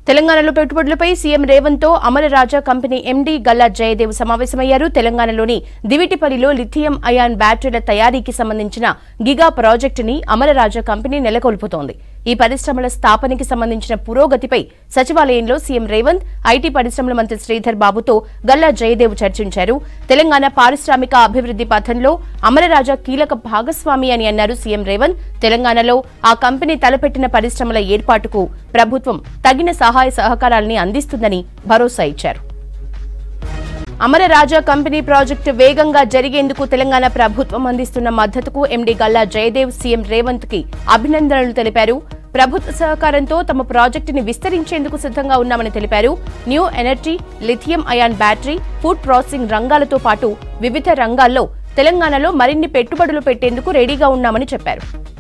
తెలంగాణలో పెట్టుబడులపై సీఎం రేవంత్ తో అమరరాజా కంపెనీ ఎండీ గల్లా జయదేవ్ సమావేశమయ్యారు తెలంగాణలోని దివిటిపల్లిలో లిథియం అయాన్ బ్యాటరీల తయారీకి సంబంధించిన గిగా ప్రాజెక్టుని అమరరాజా కంపెనీ నెలకొల్పుతోంది ఈ పరిశ్రమల స్థాపనకి సంబంధించిన పురోగతిపై సచివాలయంలో సీఎం రేవంత్ ఐటీ పరిశ్రమల మంత్రి శ్రీధర్ బాబుతో గల్లా జయదేవ్ చర్చించారు తెలంగాణ పారిశ్రామిక అభివృద్ధి పథంలో అమరరాజా కీలక భాగస్వామి అని అన్నారు సీఎం రేవంత్ తెలంగాణలో ఆ కంపెనీ తలపెట్టిన పరిశ్రమల ఏర్పాటుకు ప్రభుత్వం తగిన సహాయ సహకారాల్ని అందిస్తుందని భరోసా ఇచ్చారు అమరరాజా కంపెనీ ప్రాజెక్టు వేగంగా జరిగేందుకు తెలంగాణ ప్రభుత్వం అందిస్తున్న మద్దతుకు ఎండీ గల్లా జయదేవ్ సీఎం రేవంత్ కి అభినందనలు తెలిపారు ప్రభుత్వ సహకారంతో తమ ప్రాజెక్టుని విస్తరించేందుకు సిద్ధంగా ఉన్నామని తెలిపారు new energy lithium ion battery food processing రంగాలతో పాటు వివిధ రంగాల్లో తెలంగాణలో మరిన్ని పెట్టుబడులు పెట్టేందుకు రెడీగా ఉన్నామని చెప్పారు